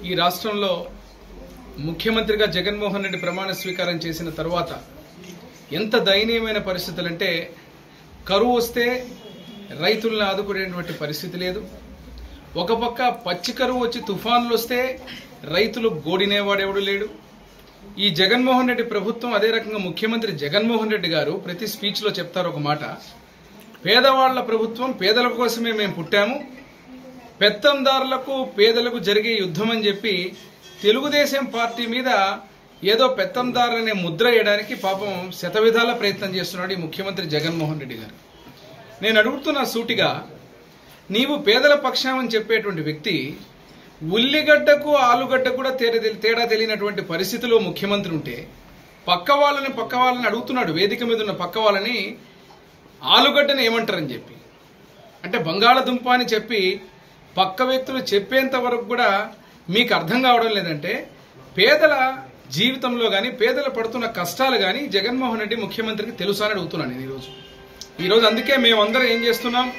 ఈ రాష్ట్రంలో ముఖ్యమంత్రిగా జగన్మోహన్ రెడ్డి ప్రమాణ స్వీకారం చేసిన తర్వాత ఎంత దయనీయమైన పరిస్థితులు అంటే కరువు వస్తే రైతులను ఆదుకునేటువంటి పరిస్థితి లేదు ఒక పక్క పచ్చి కరువు వచ్చి తుఫాన్లు వస్తే రైతులు గోడినేవాడెవడు లేడు ఈ జగన్మోహన్ రెడ్డి ప్రభుత్వం అదే రకంగా ముఖ్యమంత్రి జగన్మోహన్ రెడ్డి గారు ప్రతి స్పీచ్లో చెప్తారు ఒక మాట పేదవాళ్ల ప్రభుత్వం పేదల కోసమే మేము పుట్టాము పెత్తందారులకు పేదలకు జరిగే యుద్ధం అని చెప్పి తెలుగుదేశం పార్టీ మీద ఏదో పెత్తందారులనే ముద్ర వేయడానికి పాపం శతవిధాల ప్రయత్నం చేస్తున్నాడు ఈ ముఖ్యమంత్రి జగన్మోహన్ రెడ్డి గారు నేను అడుగుతున్న సూటిగా నీవు పేదల పక్షామని చెప్పేటువంటి వ్యక్తి ఉల్లిగడ్డకు ఆలుగడ్డ కూడా తేడా తేడా తెలియనటువంటి పరిస్థితిలో ముఖ్యమంత్రి ఉంటే పక్క వాళ్ళని పక్క వాళ్ళని అడుగుతున్నాడు వేదిక మీద ఉన్న పక్క వాళ్ళని ఆలుగడ్డని ఏమంటారని చెప్పి అంటే బంగాళదుంప అని చెప్పి పక్క వ్యక్తులు చెప్పేంత వరకు కూడా మీకు అర్థం కావడం లేదంటే పేదల జీవితంలో కానీ పేదలు పడుతున్న కష్టాలు కానీ జగన్మోహన్ రెడ్డి ముఖ్యమంత్రికి తెలుసా అని అడుగుతున్నాను నేను ఈరోజు ఈరోజు అందుకే మేమందరం ఏం చేస్తున్నాం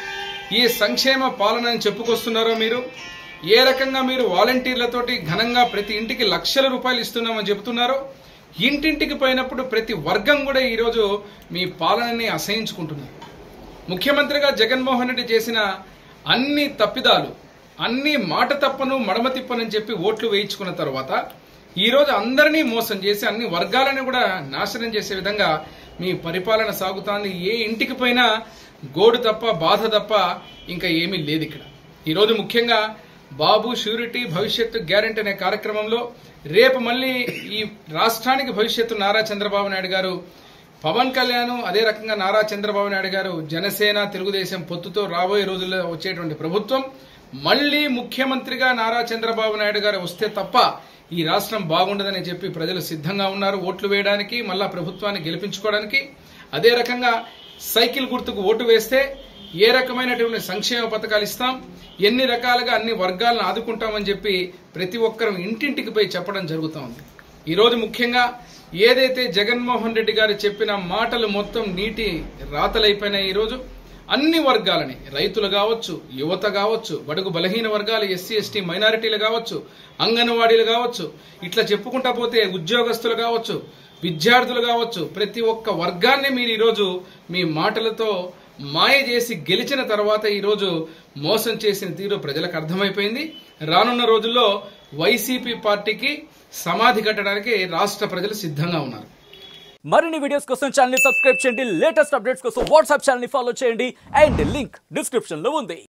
ఈ సంక్షేమ పాలన అని చెప్పుకొస్తున్నారో మీరు ఏ రకంగా మీరు వాలంటీర్లతోటి ఘనంగా ప్రతి ఇంటికి లక్షల రూపాయలు ఇస్తున్నామని చెబుతున్నారో ఇంటింటికి పోయినప్పుడు ప్రతి వర్గం కూడా ఈరోజు మీ పాలనని అసహించుకుంటున్నారు ముఖ్యమంత్రిగా జగన్మోహన్ రెడ్డి చేసిన అన్ని తప్పిదాలు అన్ని మాట తప్పను మడమ తిప్పనని చెప్పి ఓట్లు వేయించుకున్న తర్వాత ఈ రోజు అందరినీ మోసం చేసి అన్ని వర్గాలను కూడా నాశనం చేసే విధంగా మీ పరిపాలన సాగుతాంది ఏ ఇంటికి పోయినా గోడు తప్ప బాధ తప్ప ఇంకా ఏమీ లేదు ఇక్కడ ఈరోజు ముఖ్యంగా బాబు షూరిటీ భవిష్యత్తు గ్యారెంటీ అనే కార్యక్రమంలో రేపు మళ్ళీ ఈ రాష్ట్రానికి భవిష్యత్తు నారా చంద్రబాబు నాయుడు గారు పవన్ కళ్యాణ్ అదే రకంగా నారా చంద్రబాబు నాయుడు గారు జనసేన తెలుగుదేశం పొత్తుతో రాబోయే రోజుల్లో వచ్చేటువంటి ప్రభుత్వం మళ్లీ ముఖ్యమంత్రిగా నారా చంద్రబాబు నాయుడు గారు వస్తే తప్ప ఈ రాష్ట్రం బాగుండదని చెప్పి ప్రజలు సిద్ధంగా ఉన్నారు ఓట్లు వేయడానికి మళ్ళా ప్రభుత్వాన్ని గెలిపించుకోవడానికి అదే రకంగా సైకిల్ గుర్తుకు ఓటు వేస్తే ఏ రకమైనటువంటి సంక్షేమ పథకాలు ఇస్తాం ఎన్ని రకాలుగా అన్ని వర్గాలను ఆదుకుంటామని చెప్పి ప్రతి ఒక్కరూ ఇంటింటికి పోయి చెప్పడం జరుగుతోంది ఈరోజు ముఖ్యంగా ఏదైతే జగన్మోహన్ రెడ్డి గారు చెప్పిన మాటలు మొత్తం నీటి రాతలైపోయినాయి ఈరోజు అన్ని వర్గాలని రైతులు కావచ్చు యువత కావచ్చు బడుగు బలహీన వర్గాలు ఎస్సీ ఎస్టీ మైనారిటీలు కావచ్చు అంగన్వాడీలు కావచ్చు ఇట్లా చెప్పుకుంటా పోతే ఉద్యోగస్తులు కావచ్చు విద్యార్థులు కావచ్చు ప్రతి ఒక్క వర్గాన్ని మీరు ఈరోజు మీ మాటలతో మాయ చేసి గెలిచిన తర్వాత ఈరోజు మోసం చేసిన తీరు ప్రజలకు అర్థమైపోయింది రానున్న రోజుల్లో వైసీపీ పార్టీకి సమాధి కట్టడానికి రాష్ట్ర ప్రజలు సిద్ధంగా ఉన్నారు మరిన్ని వీడియోస్ కోసం ఛానల్ ని సబ్స్క్రైబ్ చేయండి లేటెస్ట్ అప్డేట్స్ కోసం వాట్సాప్ ఛానల్ ని ఫాలో చేయండి అండ్ లింక్ డిస్క్రిప్షన్ లో ఉంది